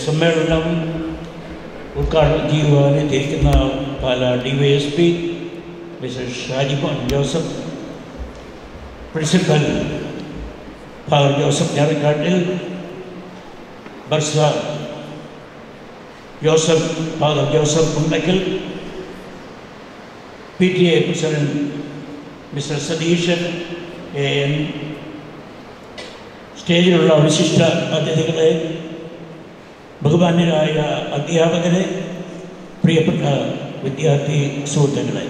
സമ്മേളനം ഉദ്ഘാടനം ചെയ്യുവാൻ എത്തിയിരിക്കുന്ന Pala D Y S P mister Shajimon Joseph principal father Joseph Njarakkattil bursar Joseph father Joseph Undakkal P T A president mister Satheesan A N സ്റ്റേജിലുള്ള വിശിഷ്ട അതിഥികളെ ബഹുമാന്യരായ അധ്യാപകരെ പ്രിയപ്പെട്ട വിദ്യാർത്ഥി സുഹൃത്തുക്കളെ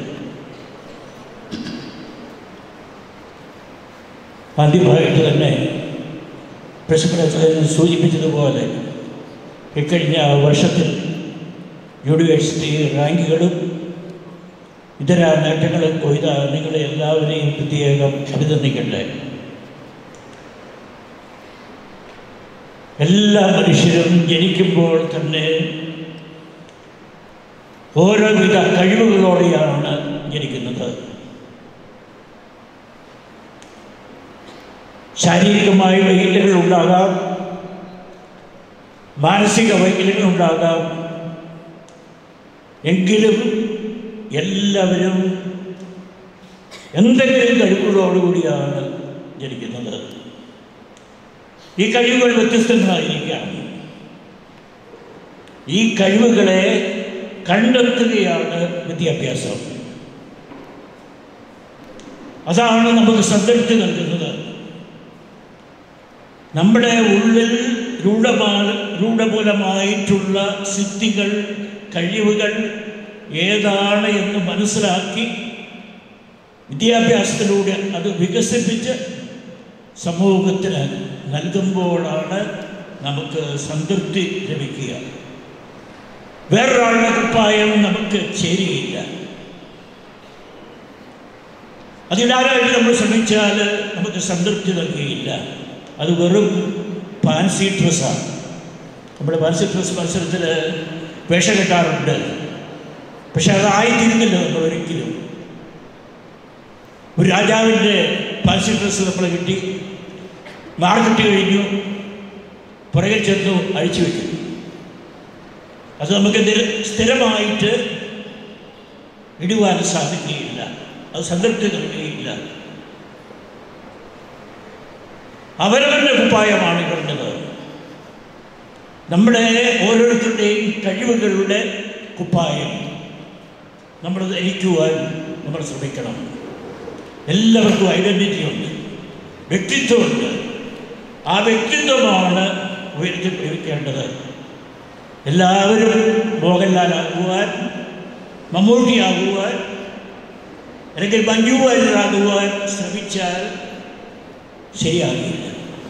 ആദ്യമായിട്ട് തന്നെ പ്രസിഡന്റ് സൂചിപ്പിച്ചതുപോലെ ഇക്കഴിഞ്ഞ വർഷത്തിൽ യൂണിവേഴ്സിറ്റി റാങ്കുകളും ഇതര നേട്ടങ്ങളും കൊയ്ത നിങ്ങളെ എല്ലാവരെയും പ്രത്യേകം അഭിനന്ദിക്കട്ടെ എല്ലാ മനുഷ്യരും ജനിക്കുമ്പോൾ തന്നെ ഓരോവിധ കഴിവുകളോടെയാണ് ജനിക്കുന്നത് ശാരീരികമായ വൈകല്യങ്ങൾ ഉണ്ടാകാം മാനസിക വൈകല്യങ്ങൾ ഉണ്ടാകാം എങ്കിലും എല്ലാവരും എന്തെങ്കിലും കഴിവുകളോടുകൂടിയാണ് ജനിക്കുന്നത് ഈ കഴിവുകൾ വ്യത്യസ്തങ്ങളായിരിക്കാം ഈ കഴിവുകളെ കണ്ടെത്തുകയാണ് വിദ്യാഭ്യാസം അതാണ് നമുക്ക് സംതൃപ്തി നൽകുന്നത് നമ്മുടെ ഉള്ളിൽ രൂഢമാ രൂഢമൂലമായിട്ടുള്ള സിദ്ധികൾ കഴിവുകൾ ഏതാണ് എന്ന് മനസ്സിലാക്കി വിദ്യാഭ്യാസത്തിലൂടെ അത് വികസിപ്പിച്ച് സമൂഹത്തിന് നൽകുമ്പോഴാണ് നമുക്ക് സംതൃപ്തി ലഭിക്കുക വേറൊരാളുടെ കുപ്പായം നമുക്ക് ചേരുകയില്ല അതിടാനായിട്ട് നമ്മൾ ശ്രമിച്ചാൽ നമുക്ക് സംതൃപ്തി നൽകുകയില്ല അത് വെറും ഫാൻസി ഡ്രസ്സാണ് നമ്മുടെ ഫാൻസി ഡ്രസ് മത്സരത്തിൽ വേഷം കെട്ടാറുണ്ട് പക്ഷെ അതായിത്തീരുന്നില്ല നമ്മൾ ഒരിക്കലും ഒരു രാജാവിൻ്റെ ഫാൻസി ഡ്രസ്സ് നമ്മൾ കിട്ടി മാർക്കിട്ട് കഴിഞ്ഞു പുറകെ ചെന്നു അഴിച്ചു വയ്ക്കും അത് നമുക്ക് സ്ഥിരമായിട്ട് ഇടുവാൻ സാധിക്കുകയില്ല അത് സംതൃപ്തി നൽകുകയില്ല അവരവരുടെ കുപ്പായമാണ് ഇടേണ്ടത് നമ്മുടെ ഓരോരുത്തരുടെയും കഴിവുകളുടെ കുപ്പായം നമ്മൾ ധരിക്കുവാൻ നമ്മൾ ശ്രമിക്കണം എല്ലാവർക്കും ഐഡൻറ്റിറ്റി ഉണ്ട് വ്യക്തിത്വമുണ്ട് ആ വ്യക്തിത്വമാണ് ഉയർത്തിപ്പിടിക്കേണ്ടത് എല്ലാവരും മോഹൻലാലാകുവാൻ മമ്മൂട്ടിയാകുവാൻ അല്ലെങ്കിൽ മഞ്ജു വാര്യരാകുവാൻ ശ്രമിച്ചാൽ ശരിയാകില്ല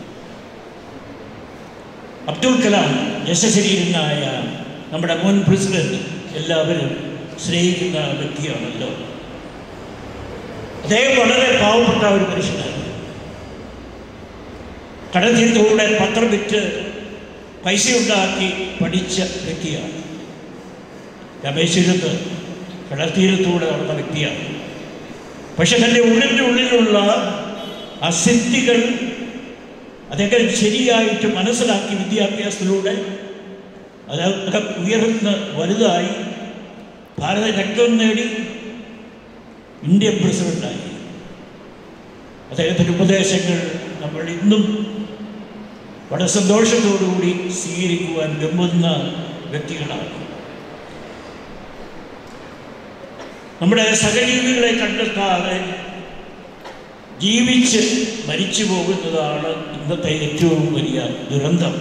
അബ്ദുൽ കലാം യശശരീരനായ നമ്മുടെ മുൻ പ്രസിഡന്റ് എല്ലാവരും സ്നേഹിക്കുന്ന വ്യക്തിയാണല്ലോ അദ്ദേഹം വളരെ പാവപ്പെട്ട ഒരു മനുഷ്യനാണ് കടൽത്തീരത്തൂടെ പത്രം വിറ്റ് പൈസ ഉണ്ടാക്കി പഠിച്ച വ്യക്തിയാണ് രമേശ്വരത്ത് കടൽത്തീരത്തൂടെ നടന്ന വ്യക്തിയാണ് പക്ഷെ തൻ്റെ ഉള്ളിൻ്റെ ഉള്ളിലുള്ള അസിദ്ധികൾ അദ്ദേഹം ശരിയായിട്ട് മനസ്സിലാക്കി വിദ്യാഭ്യാസത്തിലൂടെ അതൊക്കെ ഉയർന്ന് വലുതായി ഭാരത രക്തം നേടി ഇന്ത്യൻ പ്രസിഡന്റായി അദ്ദേഹത്തിൻ്റെ ഉപദേശങ്ങൾ നമ്മൾ ഇന്നും വളരെ സന്തോഷത്തോടുകൂടി സ്വീകരിക്കുവാൻ വെമ്പുന്ന വ്യക്തികളാണ് നമ്മുടെ സഹജീവികളെ കണ്ടെത്താതെ ജീവിച്ച് മരിച്ചു പോകുന്നതാണ് ഇന്നത്തെ ഏറ്റവും വലിയ ദുരന്തം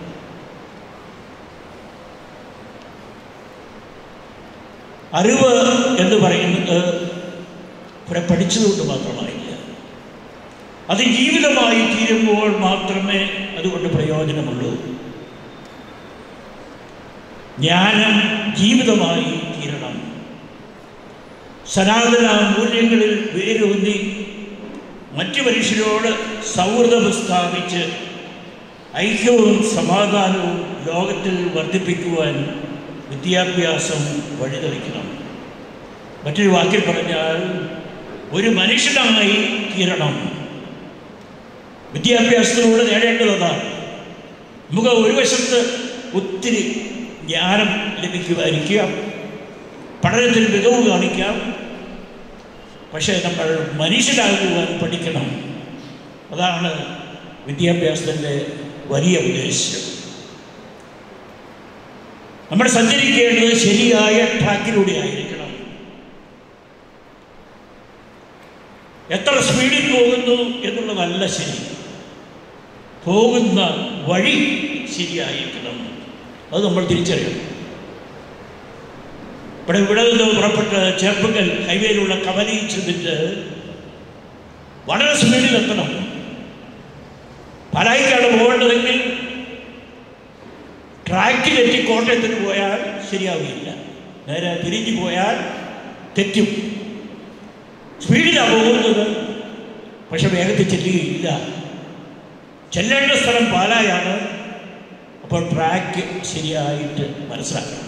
അറിവ് എന്ന് പറയുന്നത് കുറെ പഠിച്ചതുകൊണ്ട് മാത്രമായില്ല അത് ജീവിതമായി തീരുമ്പോൾ മാത്രമേ അതുകൊണ്ട് പ്രയോജനമുള്ളൂ ജ്ഞാനം ജീവിതമായി തീരണം സനാതന മൂല്യങ്ങളിൽ വേരൂന്നി മറ്റു മനുഷ്യരോട് സൗഹൃദം സ്ഥാപിച്ച് ഐക്യവും സമാധാനവും ലോകത്തിൽ വർദ്ധിപ്പിക്കുവാൻ വിദ്യാഭ്യാസം വഴിതെളിക്കണം മറ്റൊരു വാക്കിൽ പറഞ്ഞാൽ ഒരു മനുഷ്യനായി തീരണം വിദ്യാഭ്യാസത്തിലൂടെ നേടേണ്ടതാണ് നമുക്ക് ഒരു വശത്ത് ഒത്തിരി ജ്ഞാനം ലഭിക്കുമായിരിക്കാം പഠനത്തിൽ മികവ് കാണിക്കാം പക്ഷേ നമ്മൾ മനുഷ്യരാകുവാൻ പഠിക്കണം അതാണ് വിദ്യാഭ്യാസത്തിൻ്റെ വലിയ ഉദ്ദേശം നമ്മൾ സഞ്ചരിക്കേണ്ടത് ശരിയായ ട്രാക്കിലൂടെ ആയിരിക്കണം എത്ര സ്പീഡിൽ പോകുന്നു എന്നുള്ളതല്ല ശരി പോകുന്ന വഴി ശരിയായിരിക്കണം അത് നമ്മൾ തിരിച്ചറിയണം ഇവിടെ ഇവിടെ നിന്ന് പുറപ്പെട്ട് ചേർപ്പുകൽ ഹൈവേയിലുള്ള കവലി ചെന്നിട്ട് വളരെ സ്പീഡിൽ എത്തണം പാലായിക്കാണ് പോകേണ്ടതെങ്കിൽ ട്രാക്കിലെത്തി കോട്ടയത്തിന് പോയാൽ ശരിയാവില്ല നേരെ തിരിഞ്ഞു പോയാൽ തെറ്റും സ്പീഡിലാണ് പോകുന്നത് പക്ഷെ വേഗത്തിൽ ചെല്ലുകയില്ല ചെല്ലേണ്ട സ്ഥലം പാലായാണ് അപ്പോൾ ട്രാക്ക് ശരിയായിട്ട് മനസ്സിലാക്കണം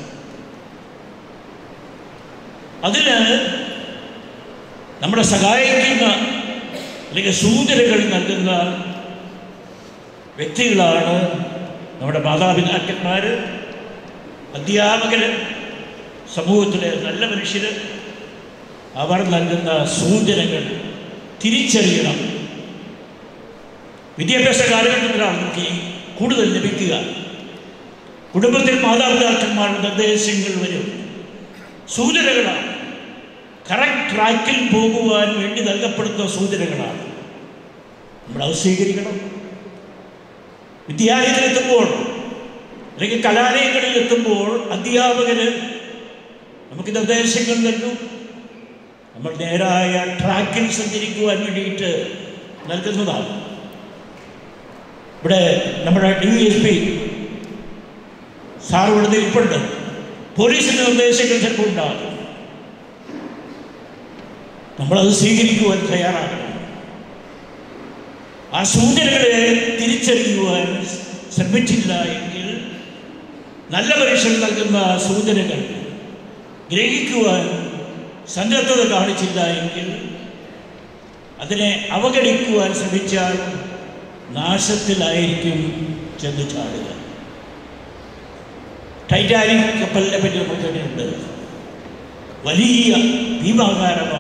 അതിന് നമ്മളെ സഹായിക്കുന്ന അല്ലെങ്കിൽ സൂചനകൾ നൽകുന്ന വ്യക്തികളാണ് നമ്മുടെ മാതാപിതാക്കന്മാർ അധ്യാപകർ സമൂഹത്തിലെ നല്ല മനുഷ്യർ അവർ നൽകുന്ന സൂചനകൾ തിരിച്ചറിയണം വിദ്യാഭ്യാസ കാലഘട്ടത്തിലാണ് നമുക്ക് ഈ കൂടുതൽ ലഭിക്കുക കുടുംബത്തിൽ മാതാപിതാക്കന്മാരുടെ നിർദ്ദേശങ്ങൾ വരും സൂചനകളാണ് കറക്റ്റ് ട്രാക്കിൽ പോകുവാൻ വേണ്ടി നൽകപ്പെടുന്ന സൂചനകളാണ് നമ്മളത് സ്വീകരിക്കണം വിദ്യാലയത്തിലെത്തുമ്പോൾ അല്ലെങ്കിൽ കലാലയങ്ങളിൽ എത്തുമ്പോൾ അധ്യാപകര് നമുക്ക് നിർദ്ദേശങ്ങൾ നൽകും നമ്മൾ നേരായ ട്രാക്കിൽ സഞ്ചരിക്കുവാൻ വേണ്ടിയിട്ട് നൽകുന്നതാണ് ഇവിടെ നമ്മുടെ ഡി എസ് പി സാർ ഇവിടെ നിൽപ്പുണ്ട് പോലീസിന്റെ നിർദ്ദേശങ്ങൾ ചിലപ്പോൾ ഉണ്ടാകും നമ്മളത് സ്വീകരിക്കുവാൻ തയ്യാറാകണം ആ സൂചനകളെ തിരിച്ചറിയുവാൻ ശ്രമിച്ചില്ല എങ്കിൽ നല്ല മനുഷ്യർ നൽകുന്ന സൂചനകൾ ഗ്രഹിക്കുവാൻ സന്നദ്ധത കാണിച്ചില്ല എങ്കിൽ അതിനെ അവഗണിക്കുവാൻ ശ്രമിച്ചാൽ നാശത്തിലായിരിക്കും ചെന്ന് ചാടുക ടൈറ്റാനിക് കപ്പലിനെ പറ്റി നമ്മൾ കേട്ടിട്ടുണ്ട് വലിയ ഭീമാകാരമാണ്